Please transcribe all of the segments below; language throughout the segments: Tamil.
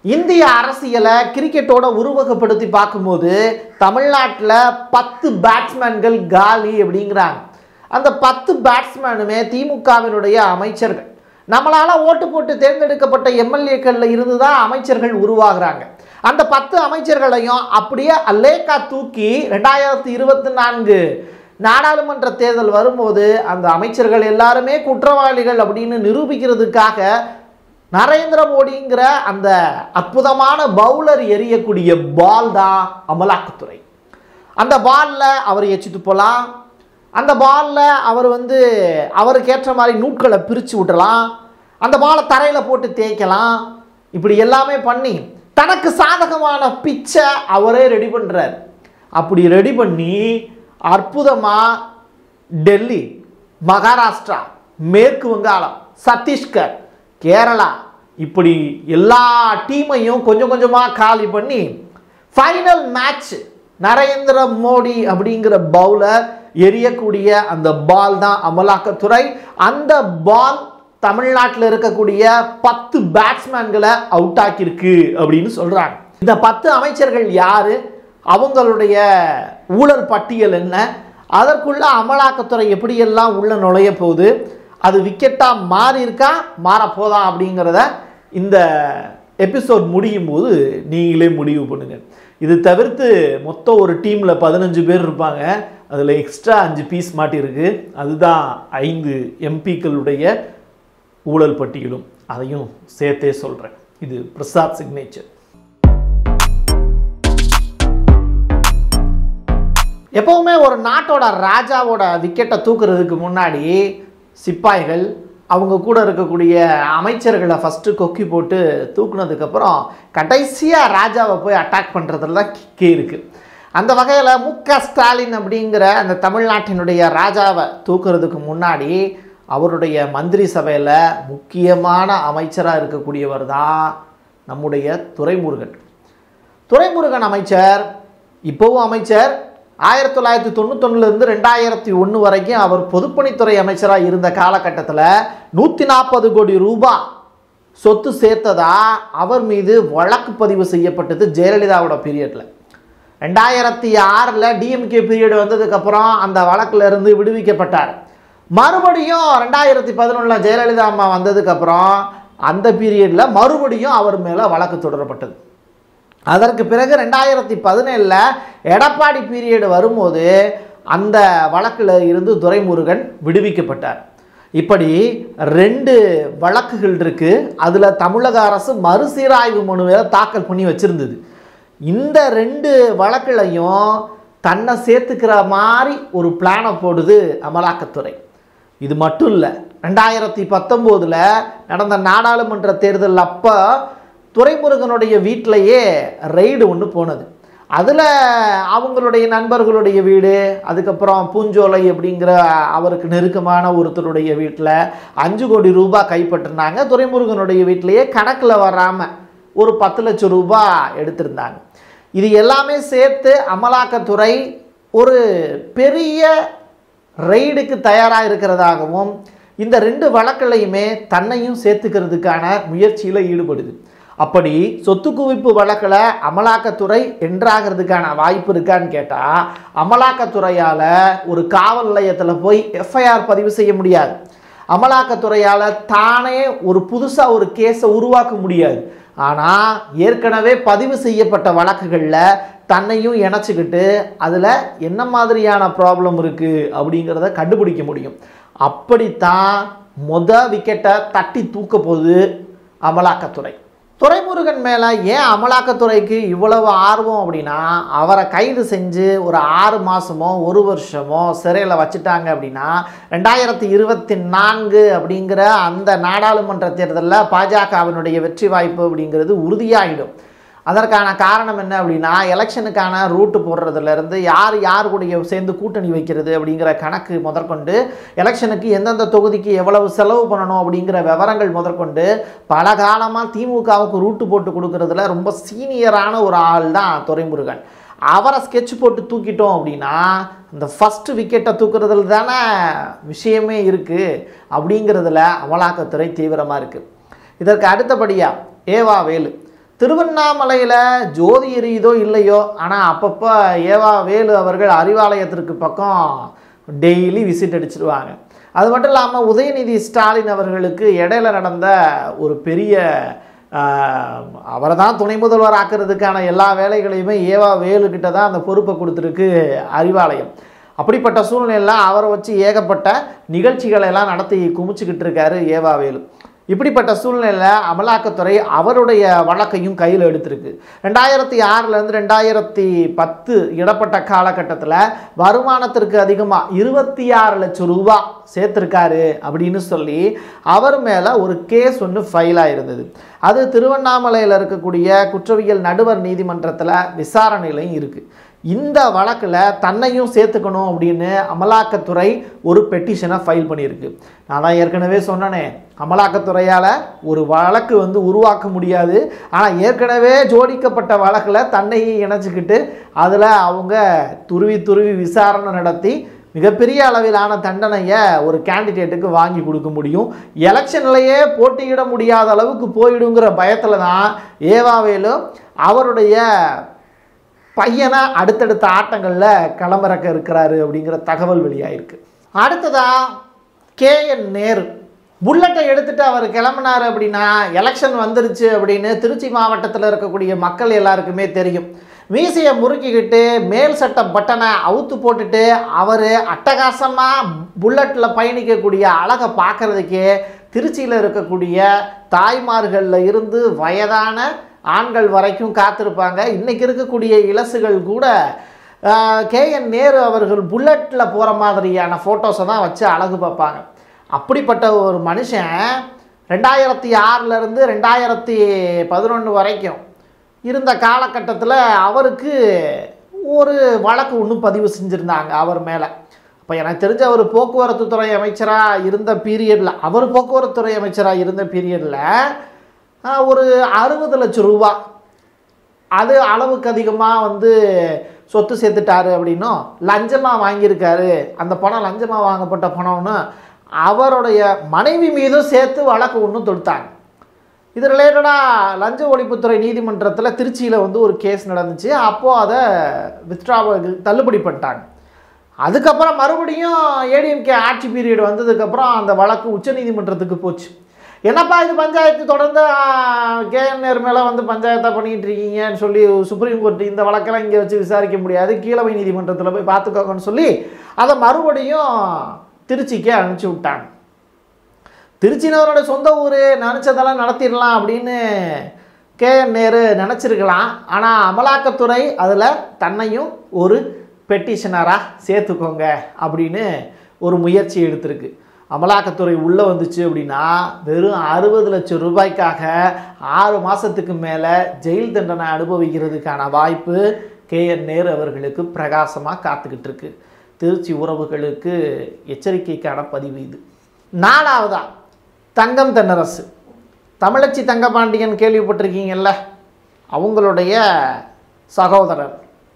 இந்திய அரசியலை கிரிக்கெட்டோட உருவகப்படுத்தி பார்க்கும்போது தமிழ்நாட்டில் பத்து பேட்ஸ்மேன்கள் காலி அப்படிங்கிறாங்க அந்த பத்து பேட்ஸ்மேனுமே திமுகவினுடைய அமைச்சர்கள் நம்மளால ஓட்டு போட்டு தேர்ந்தெடுக்கப்பட்ட எம்எல்ஏக்கள்ல இருந்து தான் அமைச்சர்கள் உருவாகுறாங்க அந்த பத்து அமைச்சர்களையும் அப்படியே அல்லேக்கா தூக்கி ரெண்டாயிரத்தி இருபத்தி நான்கு நாடாளுமன்ற தேர்தல் வரும்போது அந்த அமைச்சர்கள் எல்லாருமே குற்றவாளிகள் அப்படின்னு நிரூபிக்கிறதுக்காக நரேந்திர மோடிங்கிற அந்த அற்புதமான பவுலர் எறியக்கூடிய பால் தான் அமலாக்கத்துறை அந்த பாலில் அவர் எச்சிட்டு போகலாம் அந்த பாலில் அவர் வந்து அவருக்கு ஏற்ற மாதிரி நூட்களை பிரித்து விடலாம் அந்த பாலை தரையில் போட்டு தேய்க்கலாம் இப்படி எல்லாமே பண்ணி தனக்கு சாதகமான பிச்சை அவரே ரெடி பண்ணுறார் அப்படி ரெடி பண்ணி அற்புதமாக டெல்லி மகாராஷ்டிரா மேற்கு வங்காளம் சத்தீஸ்கர் கேரளா இப்படி எல்லா டீமையும் கொஞ்சம் கொஞ்சமாக காலி பண்ணி ஃபைனல் மேட்ச் நரேந்திர மோடி அப்படிங்கிற பவுலர் எரியக்கூடிய அந்த பால் தான் அமலாக்கத்துறை அந்த பால் தமிழ்நாட்டில் இருக்கக்கூடிய பத்து பேட்ஸ்மேன்களை அவுட் ஆக்கியிருக்கு அப்படின்னு சொல்றாங்க இந்த பத்து அமைச்சர்கள் யாரு அவங்களுடைய ஊழல் பட்டியல் என்ன அதற்குள்ள அமலாக்கத்துறை எப்படியெல்லாம் உள்ள நுழைய போகுது அது விக்கெட்டாக மாறி இருக்கா மாறப்போதா அப்படிங்கிறத இந்த எபிசோட் முடியும் போது நீங்களே முடிவு பண்ணுங்க இது தவிர்த்து மொத்தம் ஒரு டீமில் பதினஞ்சு பேர் இருப்பாங்க அதில் எக்ஸ்ட்ரா அஞ்சு பீஸ் மாட்டியிருக்கு அதுதான் ஐந்து எம்பிக்களுடைய ஊழல் பட்டியலும் அதையும் சேர்த்தே சொல்கிறேன் இது பிரசாத் சிக்னேச்சர் எப்பவுமே ஒரு நாட்டோட ராஜாவோட விக்கெட்டை தூக்குறதுக்கு முன்னாடி சிப்பாய்கள் அவங்க கூட இருக்கக்கூடிய அமைச்சர்களை ஃபஸ்ட்டு கொக்கி போட்டு தூக்குனதுக்கப்புறம் கடைசியாக ராஜாவை போய் அட்டாக் பண்ணுறதுல தான் கிக்கே இருக்குது அந்த வகையில் மு க ஸ்டாலின் அப்படிங்கிற அந்த தமிழ்நாட்டினுடைய ராஜாவை தூக்குறதுக்கு முன்னாடி அவருடைய மந்திரி சபையில் முக்கியமான அமைச்சராக இருக்கக்கூடியவர் தான் நம்முடைய துரைமுருகன் துரைமுருகன் அமைச்சர் இப்போவும் அமைச்சர் ஆயிரத்தி தொள்ளாயிரத்தி தொண்ணூத்தொன்னுலேருந்து ரெண்டாயிரத்தி ஒன்று வரைக்கும் அவர் பொதுப்பணித்துறை அமைச்சராக இருந்த காலகட்டத்தில் நூற்றி நாற்பது கோடி ரூபாய் சொத்து சேர்த்ததா அவர் மீது வழக்கு பதிவு செய்யப்பட்டது ஜெயலலிதாவோட பீரியடில் ரெண்டாயிரத்தி ஆறில் டிஎம்கே பீரியட் வந்ததுக்கப்புறம் அந்த வழக்குல இருந்து விடுவிக்கப்பட்டார் மறுபடியும் ரெண்டாயிரத்தி பதினொன்றில் ஜெயலலிதா அம்மா வந்ததுக்கப்புறம் அந்த பீரியடில் மறுபடியும் அவர் மேலே வழக்கு தொடரப்பட்டது அதற்கு பிறகு ரெண்டாயிரத்தி பதினேழில் எடப்பாடி பீரியடு வரும்போது அந்த வழக்கில் இருந்து துரைமுருகன் விடுவிக்கப்பட்டார் இப்படி ரெண்டு வழக்குகள் இருக்குது அதில் தமிழக அரசு மறுசீராய்வு மனுவை தாக்கல் பண்ணி வச்சுருந்தது இந்த ரெண்டு வழக்குலையும் தன்னை சேர்த்துக்கிற மாதிரி ஒரு பிளானை போடுது அமலாக்கத்துறை இது மட்டும் இல்லை ரெண்டாயிரத்தி பத்தொம்போதில் நடந்த நாடாளுமன்ற தேர்தல் அப்போ துரைமுருகனுடைய வீட்டிலையே ரெய்டு ஒன்று போனது அதில் அவங்களுடைய நண்பர்களுடைய வீடு அதுக்கப்புறம் பூஞ்சோலை அப்படிங்கிற அவருக்கு நெருக்கமான ஒருத்தருடைய வீட்டில் அஞ்சு கோடி ரூபாய் கைப்பற்றினாங்க துரைமுருகனுடைய வீட்டிலேயே கணக்கில் வராமல் ஒரு பத்து லட்சம் ரூபாய் எடுத்திருந்தாங்க இது எல்லாமே சேர்த்து அமலாக்கத்துறை ஒரு பெரிய ரெய்டுக்கு தயாராக இருக்கிறதாகவும் இந்த ரெண்டு வழக்குலையுமே தன்னையும் சேர்த்துக்கிறதுக்கான முயற்சியில் ஈடுபடுது அப்படி சொத்து குவிப்பு வழக்கில் அமலாக்கத்துறை என்றாகிறதுக்கான வாய்ப்பு இருக்கான்னு கேட்டால் அமலாக்கத்துறையால் ஒரு காவல் நிலையத்தில் போய் எஃப்ஐஆர் பதிவு செய்ய முடியாது அமலாக்கத்துறையால் தானே ஒரு புதுசாக ஒரு கேஸை உருவாக்க முடியாது ஆனால் ஏற்கனவே பதிவு செய்யப்பட்ட வழக்குகளில் தன்னையும் இணைச்சிக்கிட்டு அதில் என்ன மாதிரியான ப்ராப்ளம் இருக்குது அப்படிங்கிறத கண்டுபிடிக்க முடியும் அப்படித்தான் மொத விக்கெட்டை தட்டி தூக்க போகுது அமலாக்கத்துறை துரைமுருகன் மேலே ஏன் அமலாக்கத்துறைக்கு இவ்வளவு ஆர்வம் அப்படின்னா அவரை கைது செஞ்சு ஒரு ஆறு மாதமோ ஒரு வருஷமோ சிறையில் வச்சுட்டாங்க அப்படின்னா ரெண்டாயிரத்தி இருபத்தி நான்கு அப்படிங்கிற அந்த நாடாளுமன்ற தேர்தலில் பாஜகவினுடைய வெற்றி வாய்ப்பு அப்படிங்கிறது உறுதியாகிடும் அதற்கான காரணம் என்ன அப்படின்னா எலெக்ஷனுக்கான ரூட்டு போடுறதுலேருந்து யார் யார் கூட சேர்ந்து கூட்டணி வைக்கிறது அப்படிங்கிற கணக்கு முதற்கொண்டு எலெக்ஷனுக்கு எந்தெந்த தொகுதிக்கு எவ்வளவு செலவு பண்ணணும் அப்படிங்கிற விவரங்கள் முதற்கொண்டு பல காலமாக திமுகவுக்கு ரூட்டு போட்டு கொடுக்கறதுல ரொம்ப சீனியரான ஒரு ஆள் தான் துரைமுருகன் அவரை ஸ்கெட்ச் போட்டு தூக்கிட்டோம் அப்படின்னா இந்த ஃபஸ்ட்டு விக்கெட்டை தூக்குறதுல தானே விஷயமே இருக்குது அப்படிங்கிறதுல அமலாக்கத்துறை தீவிரமாக இருக்குது இதற்கு அடுத்தபடியாக ஏவா வேலு திருவண்ணாமலையில் ஜோதி எரியுதோ இல்லையோ ஆனால் அப்பப்போ ஏவா வேலு அவர்கள் அறிவாலயத்திற்கு பக்கம் டெய்லி விசிட் அடிச்சிருவாங்க அது மட்டும் இல்லாமல் உதயநிதி ஸ்டாலின் அவர்களுக்கு இடையில நடந்த ஒரு பெரிய அவரை தான் துணை முதல்வர் ஆக்கிறதுக்கான எல்லா வேலைகளையுமே ஏவா வேலுக்கிட்ட தான் அந்த பொறுப்பை கொடுத்துருக்கு அறிவாலயம் அப்படிப்பட்ட சூழ்நிலையில் அவரை வச்சு ஏகப்பட்ட நிகழ்ச்சிகளை எல்லாம் நடத்தி குமிச்சுக்கிட்டு இருக்காரு ஏவா வேலு இப்படிப்பட்ட சூழ்நிலையில் அமலாக்கத்துறை அவருடைய வழக்கையும் கையில் எடுத்திருக்கு ரெண்டாயிரத்தி ஆறுலேருந்து ரெண்டாயிரத்தி பத்து இடப்பட்ட காலகட்டத்தில் வருமானத்திற்கு அதிகமாக இருபத்தி ஆறு லட்சம் ரூபா சேர்த்துருக்காரு அப்படின்னு சொல்லி அவர் மேலே ஒரு கேஸ் ஒன்று ஃபைல் ஆயிருந்தது அது திருவண்ணாமலையில் இருக்கக்கூடிய குற்றவியல் நடுவர் நீதிமன்றத்தில் விசாரணையிலையும் இருக்குது இந்த வழக்கில் தன்னையும் சேர்த்துக்கணும் அப்படின்னு அமலாக்கத்துறை ஒரு பெட்டிஷனை ஃபைல் பண்ணியிருக்கு நான் தான் ஏற்கனவே சொன்னனே அமலாக்கத்துறையால் ஒரு வழக்கு வந்து உருவாக்க முடியாது ஆனால் ஏற்கனவே ஜோடிக்கப்பட்ட வழக்கில் தன்னையும் இணைச்சிக்கிட்டு அதில் அவங்க துருவி துருவி விசாரணை நடத்தி மிகப்பெரிய அளவிலான தண்டனையை ஒரு கேண்டிடேட்டுக்கு வாங்கி கொடுக்க முடியும் எலெக்ஷன்லையே போட்டியிட முடியாத அளவுக்கு போயிடுங்கிற பயத்தில் தான் ஏவாவேலு அவருடைய பையனை அடுத்தடுத்த ஆட்டங்களில் களமிறக்க இருக்கிறாரு அப்படிங்கிற தகவல் வெளியாயிருக்கு அடுத்ததா கே என் நேரு புல்லட்டை எடுத்துட்டு அவர் கிளம்புனார் அப்படின்னா எலெக்ஷன் வந்துருச்சு அப்படின்னு திருச்சி மாவட்டத்தில் இருக்கக்கூடிய மக்கள் எல்லாருக்குமே தெரியும் மீசையை முறுக்கிக்கிட்டு மேல் சட்ட பட்டனை அவுத்து போட்டுட்டு அவர் அட்டகாசமாக புல்லட்டில் பயணிக்கக்கூடிய அழகை பார்க்குறதுக்கே திருச்சியில் இருக்கக்கூடிய தாய்மார்களில் இருந்து வயதான ஆண்கள் வரைக்கும் காத்திருப்பாங்க இன்றைக்கி இருக்கக்கூடிய இலசுகள் கூட கே என் நேரு அவர்கள் புல்லட்டில் போகிற மாதிரியான ஃபோட்டோஸை தான் வச்சு அழகு பார்ப்பாங்க அப்படிப்பட்ட ஒரு மனுஷன் ரெண்டாயிரத்தி ஆறிலிருந்து ரெண்டாயிரத்தி பதினொன்று வரைக்கும் இருந்த காலகட்டத்தில் அவருக்கு ஒரு வழக்கு ஒன்று பதிவு செஞ்சுருந்தாங்க அவர் மேலே இப்போ எனக்கு தெரிஞ்ச அவர் போக்குவரத்து துறை அமைச்சராக இருந்த பீரியடில் அவர் போக்குவரத்து துறை அமைச்சராக இருந்த பீரியடில் ஒரு அறுபது லட்சம் ரூபா அது அளவுக்கு அதிகமாக வந்து சொத்து சேர்த்துட்டாரு அப்படின்னும் லஞ்சமாக வாங்கியிருக்காரு அந்த பணம் லஞ்சமாக வாங்கப்பட்ட பணம்னு அவருடைய மனைவி மீதும் சேர்த்து வழக்கு ஒன்று தொடுத்தாங்க இது ரிலேட்டடாக லஞ்ச ஒழிப்புத்துறை நீதிமன்றத்தில் திருச்சியில் வந்து ஒரு கேஸ் நடந்துச்சு அப்போது அதை வித்ட்ரா தள்ளுபடி பண்ணிட்டாங்க அதுக்கப்புறம் மறுபடியும் ஏடிஎம்கே ஆட்சி பீரியட் வந்ததுக்கப்புறம் அந்த வழக்கு உச்சநீதிமன்றத்துக்கு போச்சு என்னப்பா இது பஞ்சாயத்து தொடர்ந்து கேஎன்ஆர் மேலே வந்து பஞ்சாயத்தாக பண்ணிகிட்டு இருக்கீங்கன்னு சொல்லி சுப்ரீம் கோர்ட் இந்த வழக்கெல்லாம் இங்கே வச்சு விசாரிக்க முடியாது கீழவை நீதிமன்றத்தில் போய் பார்த்துக்கோங்கன்னு சொல்லி அதை மறுபடியும் திருச்சிக்கு அனுப்பிச்சி விட்டாங்க திருச்சினவரோட சொந்த ஊர் நினச்சதெல்லாம் நடத்திடலாம் அப்படின்னு கே என் நேரு நினச்சிருக்கலாம் ஆனால் அமலாக்கத்துறை அதில் தன்னையும் ஒரு பெட்டிஷனராக சேர்த்துக்கோங்க அப்படின்னு ஒரு முயற்சி எடுத்திருக்கு அமலாக்கத்துறை உள்ளே வந்துச்சு அப்படின்னா வெறும் அறுபது லட்சம் ரூபாய்க்காக ஆறு மாதத்துக்கு மேலே ஜெயில் தண்டனை அனுபவிக்கிறதுக்கான வாய்ப்பு கே என் நேரு அவர்களுக்கு பிரகாசமாக காத்துக்கிட்டு இருக்கு திருச்சி உறவுகளுக்கு எச்சரிக்கைக்கான பதிவு இது நாலாவதா தங்கம் தென்னரசு தமிழச்சி தங்கபாண்டியன் கேள்விப்பட்டிருக்கீங்கல்ல அவங்களுடைய சகோதரர்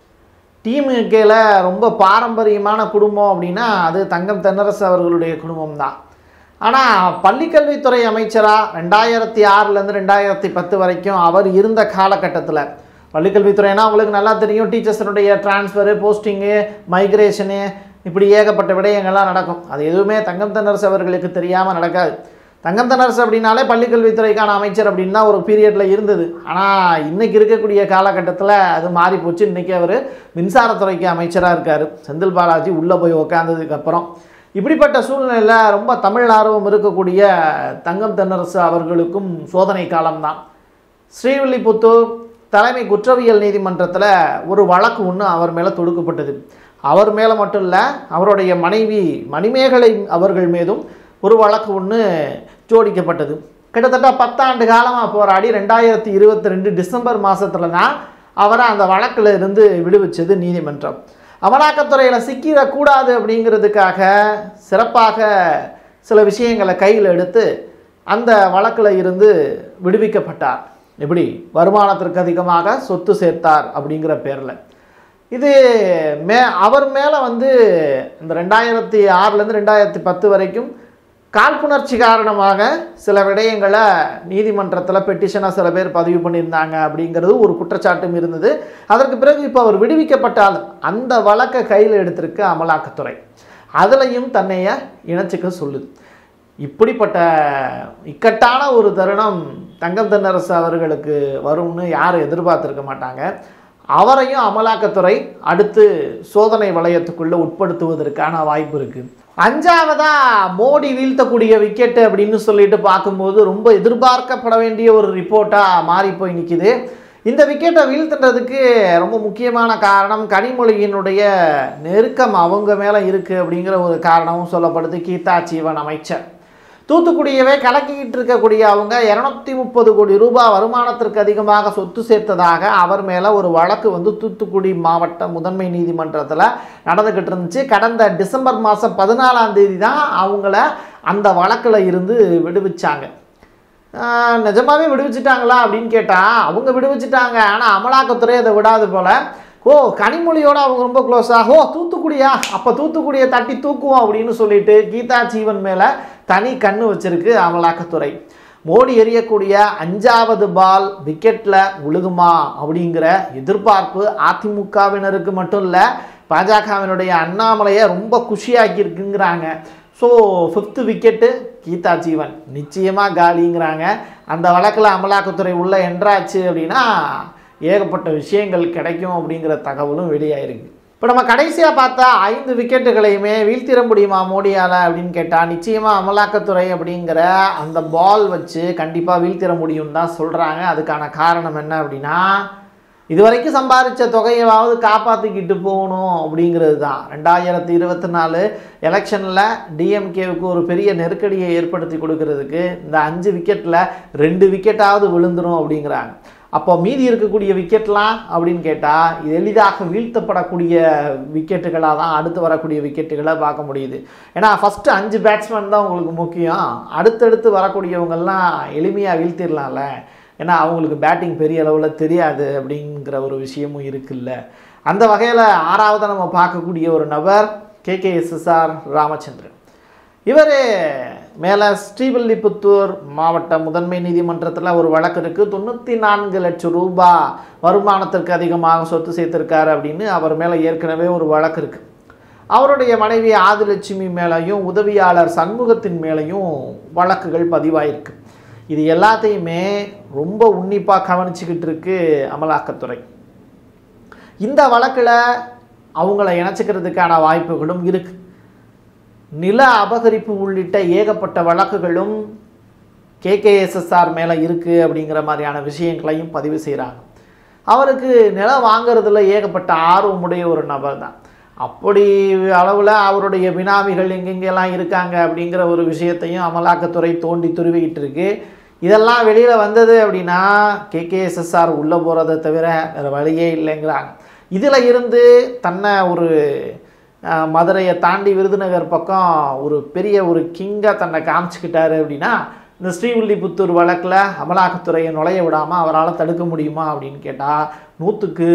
டிமுகேல ரொம்ப பாரம்பரியமான குடும்பம் அப்படின்னா அது தங்கம் தென்னரசு அவர்களுடைய குடும்பம் தான் ஆனால் பள்ளிக்கல்வித்துறை அமைச்சராக ரெண்டாயிரத்தி ஆறுலேருந்து ரெண்டாயிரத்தி பத்து வரைக்கும் அவர் இருந்த காலகட்டத்தில் பள்ளிக்கல்வித்துறைனா உங்களுக்கு நல்லா தெரியும் டீச்சர்ஸனுடைய டிரான்ஸ்ஃபரு போஸ்டிங்கு மைக்ரேஷனு இப்படி ஏகப்பட்ட விடயங்கள்லாம் நடக்கும் அது எதுவுமே தங்கம் தென்னரசு அவர்களுக்கு தெரியாமல் நடக்காது தங்கம் தென்னரசு அப்படின்னாலே பள்ளிக்கல்வித்துறைக்கான அமைச்சர் அப்படின்னு தான் ஒரு பீரியடில் இருந்தது ஆனால் இன்றைக்கி இருக்கக்கூடிய காலகட்டத்தில் அது மாறி போச்சு இன்றைக்கி அவர் மின்சாரத்துறைக்கு அமைச்சராக இருக்கார் செந்தில் பாலாஜி உள்ளே போய் உக்காந்ததுக்கப்புறம் இப்படிப்பட்ட சூழ்நிலையில் ரொம்ப தமிழ் ஆர்வம் இருக்கக்கூடிய தங்கம் தென்னரசு அவர்களுக்கும் சோதனை காலம்தான் ஸ்ரீவில்லிபுத்தூர் தலைமை குற்றவியல் நீதிமன்றத்தில் ஒரு வழக்கு ஒன்று அவர் மேலே தொடுக்கப்பட்டது அவர் மேலே மட்டும் இல்லை அவருடைய மனைவி மணிமேகலை அவர்கள் மீதும் ஒரு வழக்கு ஒன்று ஜோடிக்கப்பட்டது கிட்டத்தட்ட பத்தாண்டு காலமாக போராடி ரெண்டாயிரத்தி இருபத்தி ரெண்டு டிசம்பர் மாதத்தில் தான் அவரை அந்த வழக்கில் இருந்து விடுவிச்சது நீதிமன்றம் அமலாக்கத்துறையில் சிக்கிடக்கூடாது அப்படிங்கிறதுக்காக சிறப்பாக சில விஷயங்களை கையில் எடுத்து அந்த வழக்கில் இருந்து விடுவிக்கப்பட்டார் எப்படி வருமானத்திற்கு அதிகமாக சொத்து சேர்த்தார் அப்படிங்கிற பேரில் இது மே அவர் மேலே வந்து இந்த ரெண்டாயிரத்தி ஆறுலேருந்து ரெண்டாயிரத்தி பத்து வரைக்கும் காழ்ப்புணர்ச்சி காரணமாக சில விடயங்களை நீதிமன்றத்தில் பெட்டிஷனாக சில பேர் பதிவு பண்ணியிருந்தாங்க அப்படிங்கிறது ஒரு குற்றச்சாட்டும் இருந்தது அதற்கு பிறகு இப்போ அவர் விடுவிக்கப்பட்டாலும் அந்த வழக்கை கையில் எடுத்திருக்கு அமலாக்கத்துறை அதுலேயும் தன்னைய இணைச்சிக்க சொல்லுது இப்படிப்பட்ட இக்கட்டான ஒரு தருணம் தங்கம் தென்னரசு அவர்களுக்கு வரும்னு யாரும் எதிர்பார்த்திருக்க மாட்டாங்க அவரையும் அமலாக்கத்துறை அடுத்து சோதனை வளையத்துக்குள்ளே உட்படுத்துவதற்கான வாய்ப்பு இருக்குது அஞ்சாவதா மோடி வீழ்த்தக்கூடிய விக்கெட்டு அப்படின்னு சொல்லிட்டு பார்க்கும்போது ரொம்ப எதிர்பார்க்கப்பட வேண்டிய ஒரு ரிப்போர்ட்டாக மாறி போய் நிற்கிது இந்த விக்கெட்டை வீழ்த்துறதுக்கு ரொம்ப முக்கியமான காரணம் கனிமொழியினுடைய நெருக்கம் அவங்க மேலே இருக்குது அப்படிங்கிற ஒரு காரணமும் சொல்லப்படுது கீதா ஜீவன் அமைச்சர் தூத்துக்குடியவே கலக்கிக்கிட்டு இருக்கக்கூடிய அவங்க இரநூத்தி முப்பது கோடி ரூபாய் வருமானத்திற்கு அதிகமாக சொத்து சேர்த்ததாக அவர் மேலே ஒரு வழக்கு வந்து தூத்துக்குடி மாவட்ட முதன்மை நீதிமன்றத்தில் நடந்துக்கிட்டு இருந்துச்சு கடந்த டிசம்பர் மாதம் பதினாலாம் தேதி தான் அவங்கள அந்த வழக்கில் இருந்து விடுவிச்சாங்க ஆஹ் நிஜமாவே விடுவிச்சிட்டாங்களா அப்படின்னு கேட்டால் அவங்க விடுவிச்சிட்டாங்க ஆனால் அமலாக்கத்துறை அதை விடாது போல் ஓ கனிமொழியோட அவங்க ரொம்ப க்ளோஸா ஓ தூத்துக்குடியா அப்போ தூத்துக்குடியை தட்டி தூக்குவோம் அப்படின்னு சொல்லிட்டு கீதா ஜீவன் மேலே தனி கண்ணு வச்சிருக்கு அமலாக்கத்துறை மோடி எறியக்கூடிய அஞ்சாவது பால் விக்கெட்டில் விழுகுமா அப்படிங்கிற எதிர்பார்ப்பு அதிமுகவினருக்கு மட்டும் இல்லை பாஜகவினுடைய அண்ணாமலையை ரொம்ப குஷியாக்கியிருக்குங்கிறாங்க so fifth wicket Geetha Jeevan நிச்சயமாக காலிங்கிறாங்க அந்த வழக்கில் அமலாக்கத்துறை உள்ள என்றாச்சு அப்படின்னா ஏகப்பட்ட விஷயங்கள் கிடைக்கும் அப்படிங்கிற தகவலும் வெளியாயிருக்கு இப்போ நம்ம கடைசியாக பார்த்தா ஐந்து விக்கெட்டுகளையுமே வீழ்த்திட முடியுமா மோடியால் அப்படின்னு கேட்டால் நிச்சயமாக அமலாக்கத்துறை அப்படிங்கிற அந்த பால் வச்சு கண்டிப்பாக வீழ்த்திட முடியும் தான் சொல்கிறாங்க அதுக்கான காரணம் என்ன அப்படின்னா இதுவரைக்கும் சம்பாதிச்ச தொகையாவது காப்பாற்றிக்கிட்டு போகணும் அப்படிங்கிறது தான் ரெண்டாயிரத்தி இருபத்தி நாலு எலெக்ஷனில் டிஎம்கேவுக்கு ஒரு பெரிய நெருக்கடியை ஏற்படுத்தி கொடுக்கறதுக்கு இந்த அஞ்சு விக்கெட்டில் ரெண்டு விக்கெட்டாவது விழுந்துரும் அப்படிங்கிறாங்க அப்போ மீதி இருக்கக்கூடிய விக்கெட்லாம் அப்படின்னு கேட்டால் இது எளிதாக வீழ்த்தப்படக்கூடிய விக்கெட்டுகளாக தான் அடுத்து வரக்கூடிய விக்கெட்டுகளை பார்க்க முடியுது ஏன்னா ஃபஸ்ட்டு அஞ்சு பேட்ஸ்மேன் தான் உங்களுக்கு முக்கியம் அடுத்தடுத்து வரக்கூடியவங்கெல்லாம் எளிமையாக வீழ்த்திடலாம்ல ஏன்னா அவங்களுக்கு பேட்டிங் பெரிய அளவில் தெரியாது அப்படிங்கிற ஒரு விஷயமும் இருக்குல்ல அந்த வகையில் ஆறாவது நம்ம பார்க்கக்கூடிய ஒரு நபர் கேகேஎஸ்எஸ்ஆர் ராமச்சந்திரன் இவர் மேலே ஸ்ரீவில்லிபுத்தூர் மாவட்ட முதன்மை நீதிமன்றத்தில் ஒரு வழக்கு இருக்குது தொண்ணூற்றி நான்கு லட்சம் ரூபாய் வருமானத்திற்கு அதிகமாக சொத்து சேர்த்திருக்காரு அப்படின்னு அவர் மேலே ஏற்கனவே ஒரு வழக்கு இருக்குது அவருடைய மனைவி ஆதிலட்சுமி மேலேயும் உதவியாளர் சண்முகத்தின் மேலேயும் வழக்குகள் பதிவாயிருக்கு இது எல்லாத்தையுமே ரொம்ப உன்னிப்பாக கவனிச்சுக்கிட்டு இருக்கு அமலாக்கத்துறை இந்த வழக்கில் அவங்கள இணைச்சிக்கிறதுக்கான வாய்ப்புகளும் இருக்கு நில அபகரிப்பு உள்ளிட்ட ஏகப்பட்ட வழக்குகளும் கேகேஎஸ்எஸ்ஆர் மேலே இருக்குது அப்படிங்கிற மாதிரியான விஷயங்களையும் பதிவு செய்கிறாங்க அவருக்கு நிலம் வாங்குறதுல ஏகப்பட்ட ஆர்வமுடைய ஒரு நபர் தான் அப்படி அளவில் அவருடைய பினாமிகள் எங்கெங்கெல்லாம் இருக்காங்க அப்படிங்கிற ஒரு விஷயத்தையும் அமலாக்கத்துறை தோண்டி துருவிக்கிட்டு இருக்கு இதெல்லாம் வெளியில் வந்தது அப்படின்னா கேகேஎஸ்எஸ்ஆர் உள்ளே போகிறத தவிர வேறு வழியே இல்லைங்கிறாங்க இதில் இருந்து தன்னை ஒரு அஹ், மதுரையை தாண்டி விருதுநகர் பக்கம் ஒரு பெரிய ஒரு கிங்காக தன்னை காமிச்சிக்கிட்டாரு அப்படின்னா இந்த ஸ்ரீவில்லிபுத்தூர் வழக்கில் அமலாக்கத்துறையை நுழைய விடாமல் அவரால் தடுக்க முடியுமா அப்படின்னு கேட்டால் நூற்றுக்கு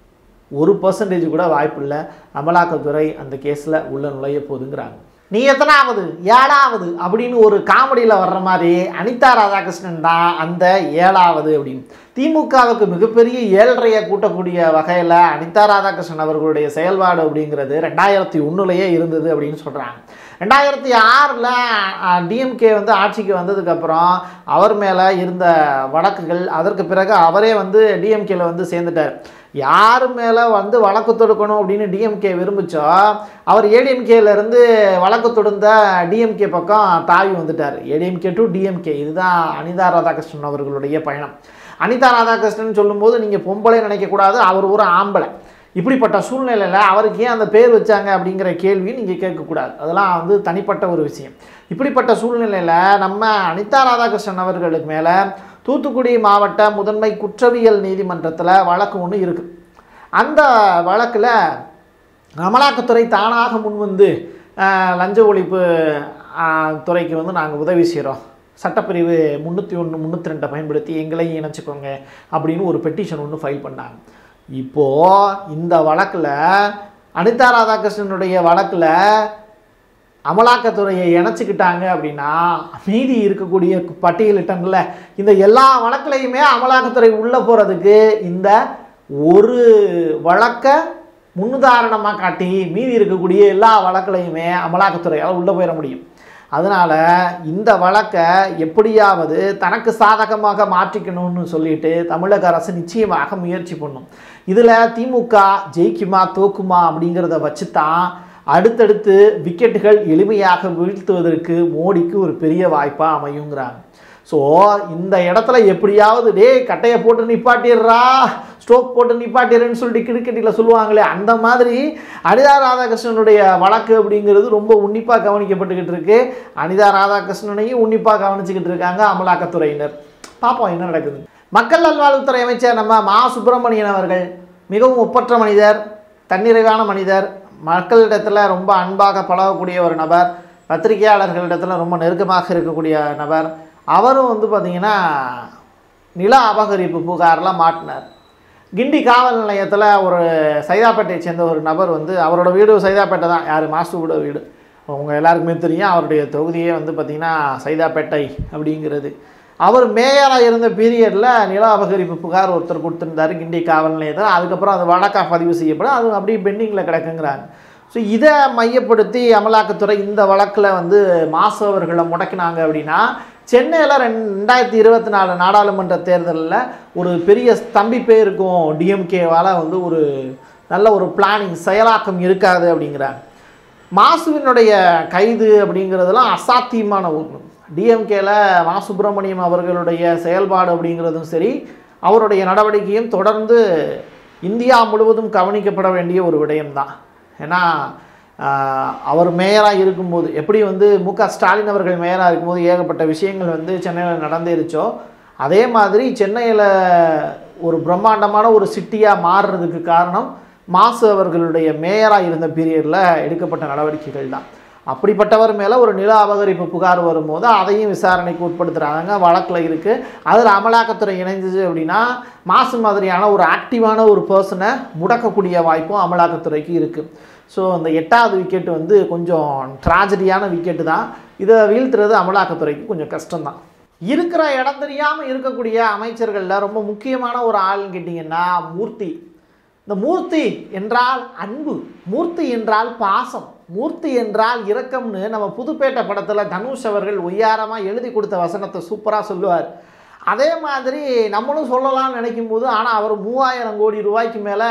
ஒரு பர்சன்டேஜ் கூட வாய்ப்பு இல்லை அமலாக்கத்துறை அந்த கேஸில் உள்ள நுழைய போகுதுங்கிறாங்க நீ எத்தனாவது ஏழாவது அப்படின்னு ஒரு காமெடியில் வர்ற மாதிரி அனிதா ராதாகிருஷ்ணன் தான் அந்த ஏழாவது அப்படின்னு திமுகவுக்கு மிகப்பெரிய ஏழ்றையை கூட்டக்கூடிய வகையில் அனிதா ராதாகிருஷ்ணன் அவர்களுடைய செயல்பாடு அப்படிங்கிறது ரெண்டாயிரத்தி ஒன்றுலேயே இருந்தது அப்படின்னு சொல்கிறாங்க ரெண்டாயிரத்தி ஆறில் டிஎம்கே வந்து ஆட்சிக்கு வந்ததுக்கப்புறம் அவர் மேலே இருந்த வழக்குகள் அதற்கு பிறகு அவரே வந்து டிஎம்கேல வந்து சேர்ந்துட்டார் யார் மேலே வந்து வழக்கு தொடுக்கணும் அப்படின்னு டிஎம்கே விரும்பிச்சோ அவர் ஏடிஎம்கேல இருந்து வழக்கு தொடுந்த டிஎம்கே பக்கம் தாவி வந்துட்டார் ஏடிஎம்கே டு டிஎம்கே இதுதான் அனிதா ராதாகிருஷ்ணன் அவர்களுடைய பயணம் அனிதா ராதாகிருஷ்ணன் சொல்லும்போது நீங்கள் பொம்பளை நினைக்கக்கூடாது அவர் ஒரு ஆம்பளை இப்படிப்பட்ட சூழ்நிலையில் அவருக்கு ஏன் அந்த பேர் வச்சாங்க அப்படிங்கிற கேள்வி நீங்கள் கேட்கக்கூடாது அதெல்லாம் வந்து தனிப்பட்ட ஒரு விஷயம் இப்படிப்பட்ட சூழ்நிலையில் நம்ம அனிதா ராதாகிருஷ்ணன் அவர்களுக்கு மேலே தூத்துக்குடி மாவட்ட முதன்மை குற்றவியல் நீதிமன்றத்தில் வழக்கு ஒன்று இருக்குது அந்த வழக்கில் அமலாக்கத்துறை தானாக முன்வந்து ஆஹ், லஞ்ச ஒழிப்பு ஆஹ், துறைக்கு வந்து நாங்கள் உதவி செய்கிறோம் சட்டப்பிரிவு முந்நூற்றி ஒன்று முந்நூற்றி ரெண்டை பயன்படுத்தி எங்களையும் இணைச்சிக்கோங்க அப்படின்னு ஒரு பெட்டிஷன் ஒன்று ஃபைல் பண்ணாங்க இப்போது இந்த வழக்கில் அனிதா ராதாகிருஷ்ணனுடைய வழக்கில் அமலாக்கத்துறையை இணைச்சிக்கிட்டாங்க அப்படின்னா மீதி இருக்கக்கூடிய பட்டியலிட்டங்கள்ல இந்த எல்லா வழக்குலையுமே அமலாக்கத்துறை உள்ளே போகிறதுக்கு இந்த ஒரு வழக்கை முன்னுதாரணமாக காட்டி மீதி இருக்கக்கூடிய எல்லா வழக்குலையுமே அமலாக்கத்துறையால் உள்ளே போயிட முடியும் அதனால் இந்த வழக்கை எப்படியாவது தனக்கு சாதகமாக மாற்றிக்கணும்னு சொல்லிட்டு தமிழக அரசு நிச்சயமாக முயற்சி பண்ணும் இதில் திமுக ஜெயிக்குமா தோக்குமா அப்படிங்கிறத வச்சு தான் அடுத்தடுத்து விக்கெட்டுகள் எளிமையாக வீழ்த்துவதற்கு மோடிக்கு ஒரு பெரிய வாய்ப்பாக அமையுங்கிறாங்க ஸோ இந்த இடத்துல எப்படியாவது டேய் கட்டையை போட்டு நிப்பாட்டிடுறா ஸ்டோக் போட்டு நிப்பாட்டிடுறேன்னு சொல்லிட்டு கிரிக்கெட்டில் சொல்லுவாங்களே அந்த மாதிரி அனிதா ராதாகிருஷ்ணனுடைய வழக்கு அப்படிங்கிறது ரொம்ப உன்னிப்பாக கவனிக்கப்பட்டுக்கிட்டு இருக்கு அனிதா ராதாகிருஷ்ணனையும் உன்னிப்பாக கவனிச்சுக்கிட்டு இருக்காங்க அமலாக்கத்துறையினர் பார்ப்போம் என்ன நடக்குது மக்கள் நல்வாழ்வுத்துறை அமைச்சர் நம்ம மா சுப்பிரமணியன் அவர்கள் மிகவும் ஒப்பற்ற மனிதர் தன்னிறைவான மனிதர் மக்களிடத்தில் ரொம்ப அன்பாக பழகக்கூடிய ஒரு நபர் பத்திரிகையாளர்களிடத்தில் ரொம்ப நெருக்கமாக இருக்கக்கூடிய நபர் அவரும் வந்து பார்த்திங்கன்னா நில அபகரிப்பு புகார்லாம் மாட்டினார் கிண்டி காவல் நிலையத்தில் ஒரு சைதாப்பேட்டையை சேர்ந்த ஒரு நபர் வந்து அவரோட வீடு சைதாப்பேட்டை தான் யார் மாசுவோட வீடு அவங்க எல்லாருக்குமே தெரியும் அவருடைய தொகுதியே வந்து பார்த்திங்கன்னா சைதாப்பேட்டை அப்படிங்கிறது அவர் மேயராக இருந்த பீரியடில் நில அபகரிப்பு புகார் ஒருத்தர் கொடுத்துருந்தாரு கிண்டி காவல் நிலையத்தில் அதுக்கப்புறம் அது வழக்காக பதிவு செய்யப்படும் அது அப்படியே பெண்டிங்கில் கிடக்குங்கிறாங்க ஸோ இதை மையப்படுத்தி அமலாக்கத்துறை இந்த வழக்கில் வந்து மாசு அவர்களை முடக்கினாங்க அப்படின்னா சென்னையில் ரெண் ரெண்டாயிரத்தி இருபத்தி நாலு நாடாளுமன்ற தேர்தலில் ஒரு பெரிய ஸ்தம்பிப்பே இருக்கும் டிஎம்கேவால் வந்து ஒரு நல்ல ஒரு பிளானிங் செயலாக்கம் இருக்காது அப்படிங்கிறாங்க மாசுவினுடைய கைது அப்படிங்கிறதுலாம் அசாத்தியமான ஒன்று டிஎம்கேல மா சுப்பிரமணியம் அவர்களுடைய செயல்பாடு அப்படிங்கிறதும் சரி அவருடைய நடவடிக்கையும் தொடர்ந்து இந்தியா முழுவதும் கவனிக்கப்பட வேண்டிய ஒரு விடயம்தான் ஏன்னா ஆஹ், அவர் மேயராக இருக்கும்போது எப்படி வந்து மு க ஸ்டாலின் அவர்கள் மேயராக இருக்கும்போது ஏகப்பட்ட விஷயங்கள் வந்து சென்னையில் நடந்துருச்சோ அதே மாதிரி சென்னையில் ஒரு பிரம்மாண்டமான ஒரு சிட்டியாக மாறுறதுக்கு காரணம் மாசு அவர்களுடைய மேயராக இருந்த பீரியடில் எடுக்கப்பட்ட நடவடிக்கைகள் தான் அப்படிப்பட்டவர் மேலே ஒரு நில அபகரிப்பு புகார் வரும்போது அதையும் விசாரணைக்கு உட்படுத்துகிறாங்க வழக்கில் இருக்குது அதில் அமலாக்கத்துறை இணைஞ்சது அப்படின்னா மாசு மாதிரியான ஒரு ஆக்டிவான ஒரு பர்சனை முடக்கக்கூடிய வாய்ப்பும் அமலாக்கத்துறைக்கு இருக்குது ஸோ இந்த எட்டாவது விக்கெட் வந்து கொஞ்சம் ட்ராஜடியான விக்கெட்டு தான் இதை வீழ்த்துறது அமலாக்கத்துறைக்கு கொஞ்சம் கஷ்டம்தான் இருக்கிற இடம் தெரியாமல் இருக்கக்கூடிய அமைச்சர்களில் ரொம்ப முக்கியமான ஒரு ஆள்னு கேட்டிங்கன்னா மூர்த்தி இந்த மூர்த்தி என்றால் அன்பு மூர்த்தி என்றால் பாசம் மூர்த்தி என்றால் இரக்கம்னு நம்ம புதுப்பேட்டை படத்தில் தனுஷ் அவர்கள் ஒய்யாரமாக எழுதி கொடுத்த வசனத்தை சூப்பராக சொல்லுவார் அதே மாதிரி நம்மளும் சொல்லலாம்னு நினைக்கும் போது ஆனால் அவர் மூவாயிரம் கோடி ரூபாய்க்கு மேலே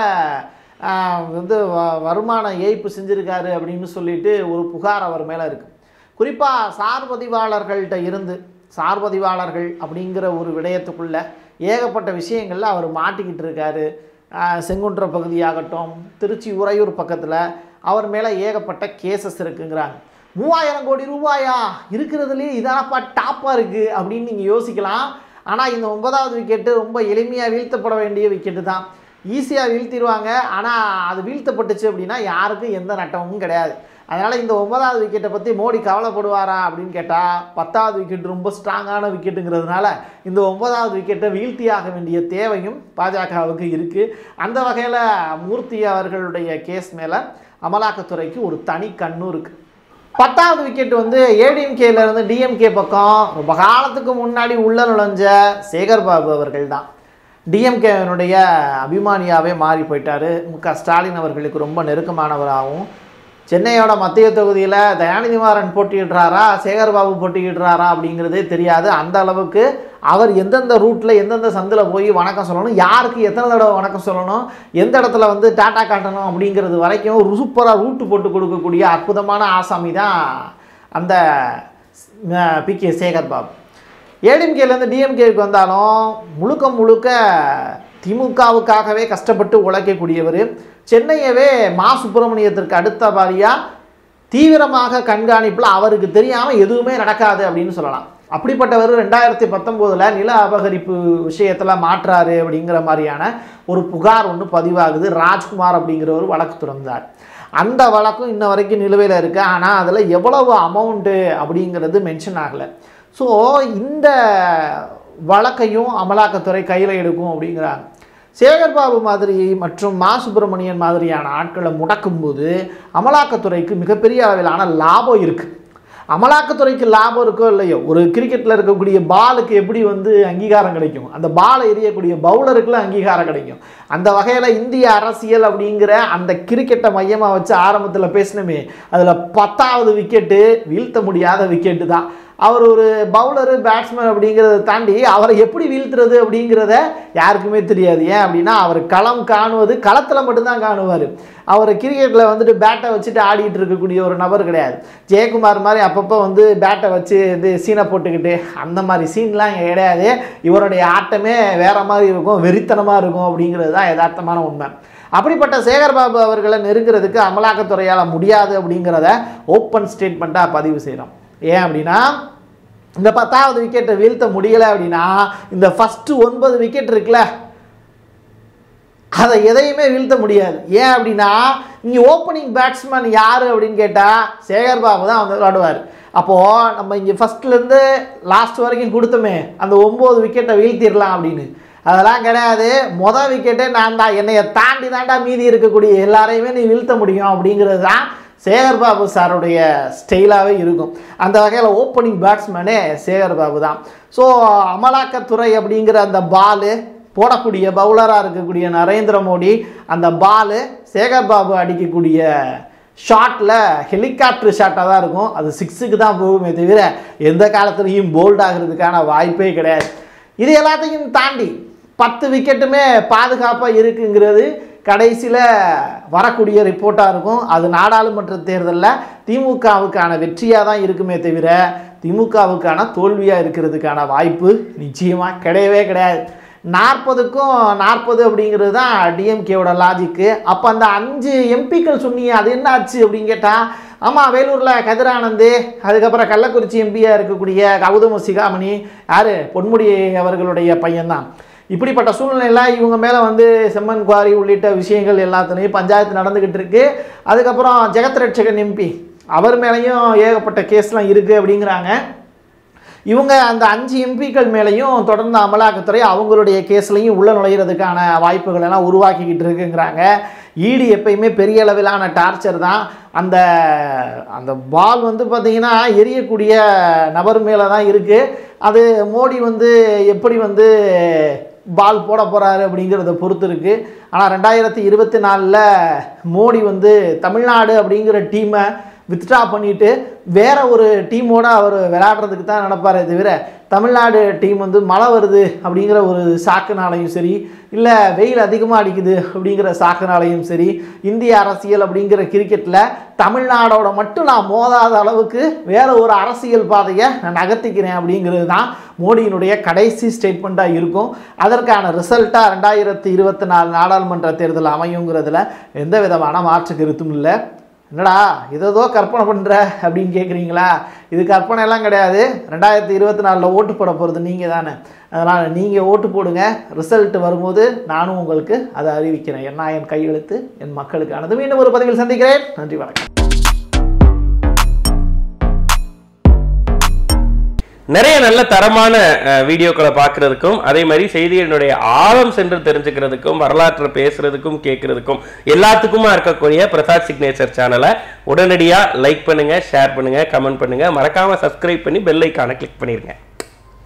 வந்து வ வருமான ஏய்ப்பு செஞ்சுருக்காரு அப்படின்னு சொல்லிட்டு ஒரு புகார் அவர் மேலே இருக்குது குறிப்பாக சார் பதிவாளர்கள்ட்ட இருந்து சார் பதிவாளர்கள் அப்படிங்கிற ஒரு விடயத்துக்குள்ள ஏகப்பட்ட விஷயங்களில் அவர் மாட்டிக்கிட்டு இருக்காரு ஆஹ் செங்குன்ற பகுதியாகட்டும் திருச்சி உறையூர் பக்கத்தில் அவர் மேலே ஏகப்பட்ட கேசஸ் இருக்குங்கிறாங்க மூவாயிரம் கோடி ரூபாயா இருக்கிறதுலே இதானப்பா டாப்பாக இருக்குது அப்படின்னு நீங்கள் யோசிக்கலாம் ஆனால் இந்த ஒன்பதாவது விக்கெட்டு ரொம்ப எளிமையாக வீழ்த்தப்பட வேண்டிய விக்கெட்டு தான் ஈஸியாக வீழ்த்திடுவாங்க ஆனால் அது வீழ்த்தப்பட்டுச்சு அப்படின்னா யாருக்கும் எந்த நட்டமும் கிடையாது அதனால் இந்த ஒன்பதாவது விக்கெட்டை பற்றி மோடி கவலைப்படுவாரா அப்படின்னு கேட்டால் பத்தாவது விக்கெட் ரொம்ப ஸ்ட்ராங்கான விக்கெட்டுங்கிறதுனால இந்த ஒன்பதாவது விக்கெட்டை வீழ்த்தியாக வேண்டிய தேவையும் பாஜகவுக்கு இருக்குது அந்த வகையில் மூர்த்தி அவர்களுடைய கேஸ் மேலே அமலாக்கத்துறைக்கு ஒரு தனி கண்ணும் இருக்குது பத்தாவது விக்கெட் வந்து ஏடிஎம்கேல இருந்து டிஎம்கே பக்கம் ரொம்ப காலத்துக்கு முன்னாடி உள்ள நுழைஞ்ச சேகர் பாபு அவர்கள் தான் டிஎம்கேனுடைய அபிமானியாவே மாறி போயிட்டாரு மு க ஸ்டாலின் அவர்களுக்கு ரொம்ப நெருக்கமானவராகவும் சென்னையோட மத்திய தொகுதியில் தயாநிதி மாறன் போட்டியிடுறாரா சேகர்பாபு போட்டியிடுறாரா அப்படிங்கிறதே தெரியாது அந்த அளவுக்கு அவர் எந்தெந்த ரூட்டில் எந்தெந்த சந்தில் போய் வணக்கம் சொல்லணும் யாருக்கு எத்தனை தடவை வணக்கம் சொல்லணும் எந்த இடத்துல வந்து டாட்டா காட்டணும் அப்படிங்கிறது வரைக்கும் ஒரு சூப்பராக ரூட்டு போட்டு கொடுக்கக்கூடிய அற்புதமான ஆசாமி தான் அந்த பி கே சேகர்பாபு ஏடிஎம்கேலேருந்து டிஎம்கேக்கு வந்தாலும் முழுக்க முழுக்க திமுகவுக்காகவே கஷ்டப்பட்டு உழைக்கக்கூடியவர் சென்னையவே மா சுப்பிரமணியத்திற்கு அடுத்தபடியாக தீவிரமாக கண்காணிப்பில் அவருக்கு தெரியாமல் எதுவுமே நடக்காது அப்படின்னு சொல்லலாம் அப்படிப்பட்டவர் ரெண்டாயிரத்தி பத்தொம்போதில் நில அபகரிப்பு விஷயத்தில் மாற்றாரு அப்படிங்கிற மாதிரியான ஒரு புகார் ஒன்று பதிவாகுது ராஜ்குமார் அப்படிங்கிறவர் வழக்கு திறந்தார் அந்த வழக்கும் இன்ன வரைக்கும் நிலுவையில் இருக்குது ஆனால் அதில் எவ்வளவு அமௌண்ட்டு அப்படிங்கிறது மென்ஷன் ஆகலை ஸோ இந்த வழக்கையும் அமலாக்கத்துறை கையில் எடுக்கும் அப்படிங்கிறாங்க சேகர் பாபு மாதிரி மற்றும் மா சுப்பிரமணியன் மாதிரியான ஆட்களை முடக்கும்போது அமலாக்கத்துறைக்கு மிகப்பெரிய அளவிலான லாபம் இருக்குது அமலாக்கத்துறைக்கு லாபம் இருக்கோ இல்லையோ ஒரு கிரிக்கெட்டில் இருக்கக்கூடிய பாலுக்கு எப்படி வந்து அங்கீகாரம் கிடைக்கும் அந்த பாலை எறியக்கூடிய பவுலருக்குலாம் அங்கீகாரம் கிடைக்கும் அந்த வகையில் இந்திய அரசியல் அப்படிங்கிற அந்த கிரிக்கெட்டை மையமாக வச்சு ஆரம்பத்தில் பேசினமே அதில் பத்தாவது விக்கெட்டு வீழ்த்த முடியாத விக்கெட்டு தான் அவர் ஒரு பவுலரு பேட்ஸ்மேன் அப்படிங்கிறத தாண்டி அவரை எப்படி வீழ்த்துறது அப்படிங்கிறத யாருக்குமே தெரியாது ஏன் அப்படின்னா அவர் களம் காணுவது களத்தில் மட்டும்தான் காணுவார் அவர் கிரிக்கெட்டில் வந்துட்டு பேட்டை வச்சுட்டு ஆடிட்டு இருக்கக்கூடிய ஒரு நபர் கிடையாது ஜெயக்குமார் மாதிரி அப்பப்போ வந்து பேட்டை வச்சு இது சீனை போட்டுக்கிட்டு அந்த மாதிரி சீன்லாம் இங்கே கிடையாது இவருடைய ஆட்டமே வேற மாதிரி இருக்கும் வெறித்தனமாக இருக்கும் அப்படிங்கிறது தான் யதார்த்தமான உண்மை அப்படிப்பட்ட சேகர்பாபு அவர்களை நெருங்கிறதுக்கு அமலாக்கத்துறையால் முடியாது அப்படிங்கிறத ஓப்பன் ஸ்டேட்மெண்ட்டாக பதிவு செய்கிறோம் ஏன் அப்படின்னா இந்த பத்தாவது விக்கெட்டை வீழ்த்த முடியலை அப்படின்னா இந்த ஃபஸ்ட்டு ஒன்பது விக்கெட் இருக்குல்ல அதை எதையுமே வீழ்த்த முடியாது ஏன் அப்படின்னா இங்கே ஓப்பனிங் பேட்ஸ்மேன் யார் அப்படின்னு கேட்டால் சேகர் பாபு தான் வந்து விளாடுவார் அப்போது நம்ம இங்கே ஃபஸ்ட்லேருந்து லாஸ்ட் வரைக்கும் கொடுத்தோமே அந்த ஒம்பது விக்கெட்டை வீழ்த்திடலாம் அப்படின்னு அதெல்லாம் கிடையாது மொதல் விக்கெட்டே நான் தான் என்னைய தாண்டி தாண்டா மீதி இருக்கக்கூடிய எல்லாரையுமே நீ வீழ்த்த முடியும் அப்படிங்கிறது தான் சேகர் பாபு சாருடைய ஸ்டைலாகவே இருக்கும் அந்த வகையில் ஓப்பனிங் பேட்ஸ்மேனே சேகர் பாபு தான் ஸோ அமலாக்கத்துறை அப்படிங்கிற அந்த பாலு போடக்கூடிய பவுலராக இருக்கக்கூடிய நரேந்திர மோடி அந்த பாலு சேகர் பாபு அடிக்கக்கூடிய ஷாட்டில் ஹெலிகாப்டர் ஷாட்டாக தான் இருக்கும் அது சிக்ஸுக்கு தான் போகுமே தவிர எந்த காலத்துலேயும் போல்ட் ஆகிறதுக்கான வாய்ப்பே கிடையாது இது எல்லாத்தையும் தாண்டி பத்து விக்கெட்டுமே பாதுகாப்பாக இருக்குங்கிறது கடைசியில் வரக்கூடிய ரிப்போர்ட்டாக இருக்கும் அது நாடாளுமன்ற தேர்தலில் திமுகவுக்கான வெற்றியாக தான் இருக்குமே தவிர திமுகவுக்கான தோல்வியாக இருக்கிறதுக்கான வாய்ப்பு நிச்சயமாக கிடையவே கிடையாது நாற்பதுக்கும் நாற்பது அப்படிங்கிறது தான் டிஎம்கேவோட லாஜிக்கு அப்போ அந்த அஞ்சு எம்பிக்கள் சொன்னீங்க அது என்ன ஆச்சு அப்படின்னு கேட்டால் ஆமாம் வேலூரில் கதிரானந்து அதுக்கப்புறம் கள்ளக்குறிச்சி எம்பியாக இருக்கக்கூடிய கௌதம சிகாமணி யார் பொன்முடி அவர்களுடைய பையன்தான் இப்படிப்பட்ட சூழ்நிலையில் இவங்க மேலே வந்து செம்மன் குவாரி உள்ளிட்ட விஷயங்கள் எல்லாத்துலேயும் பஞ்சாயத்து நடந்துக்கிட்டு இருக்கு அதுக்கப்புறம் ஜெகத் ரட்சகன் எம்பி அவர் மேலேயும் ஏகப்பட்ட கேஸ்லாம் இருக்குது அப்படிங்கிறாங்க இவங்க அந்த அஞ்சு எம்பிக்கள் மேலேயும் தொடர்ந்து அமலாக்கத்துறை அவங்களுடைய கேஸ்லையும் உள்ள நுழையிறதுக்கான வாய்ப்புகள் எல்லாம் உருவாக்கிக்கிட்டு இருக்குங்கிறாங்க ஈடு எப்பயுமே பெரிய அளவிலான டார்ச்சர் தான் அந்த அந்த பால் வந்து பார்த்திங்கன்னா எரியக்கூடிய நபர் மேலே தான் இருக்குது அது மோடி வந்து எப்படி வந்து பால் போட போகிறாரு அப்படிங்கிறத பொறுத்து இருக்குது ஆனால் ரெண்டாயிரத்தி இருபத்தி நாலில் மோடி வந்து தமிழ்நாடு அப்படிங்கிற டீமை வித்ட்ரா பண்ணிட்டு வேற ஒரு டீமோட அவர் விளையாடுறதுக்கு தான் நடப்பாரே தவிர தமிழ்நாடு டீம் வந்து மழை வருது அப்படிங்கிற ஒரு சாக்குனாலையும் சரி இல்லை வெயில் அதிகமாக அடிக்குது அப்படிங்கிற சாக்குனாலையும் சரி இந்திய அரசியல் அப்படிங்கிற கிரிக்கெட்டில் தமிழ்நாடோட மட்டும் நான் மோதாத அளவுக்கு வேற ஒரு அரசியல் பாதையை நான் நகர்த்திக்கிறேன் அப்படிங்கிறது தான் மோடியினுடைய கடைசி ஸ்டேட்மெண்ட்டாக இருக்கும் அதற்கான ரிசல்ட்டாக ரெண்டாயிரத்தி இருபத்தி நாலு நாடாளுமன்ற தேர்தல் அமையுங்கிறதுல எந்த விதமான மாற்று கருத்தும் இல்லை என்னடா இதோ கற்பனை பண்ணுற அப்படின்னு கேட்குறீங்களா இது கற்பனை எல்லாம் கிடையாது ரெண்டாயிரத்தி இருபத்தி நாலில் ஓட்டு போட போகிறது நீங்கள் தானே அதனால் நீங்கள் ஓட்டு போடுங்க ரிசல்ட் வரும்போது நானும் உங்களுக்கு அதை அறிவிக்கிறேன் என்ன என் கையெழுத்து என் மக்களுக்கானது மீண்டும் ஒரு பதிவில் சந்திக்கிறேன் நன்றி வணக்கம் நிறைய நல்ல தரமான அஹ், வீடியோக்களை பார்க்கறதுக்கும் அதே மாதிரி செய்திகளினுடைய ஆழம் சென்று தெரிஞ்சுக்கிறதுக்கும் வரலாற்றை பேசுறதுக்கும் கேட்கறதுக்கும் எல்லாத்துக்குமா இருக்கக்கூடிய பிரசாத் சிக்னேச்சர் சேனலை உடனடியாக லைக் பண்ணுங்க ஷேர் பண்ணுங்க கமெண்ட் பண்ணுங்க மறக்காம சப்ஸ்கிரைப் பண்ணி பெல் ஐக்கானை கிளிக் பண்ணிருங்க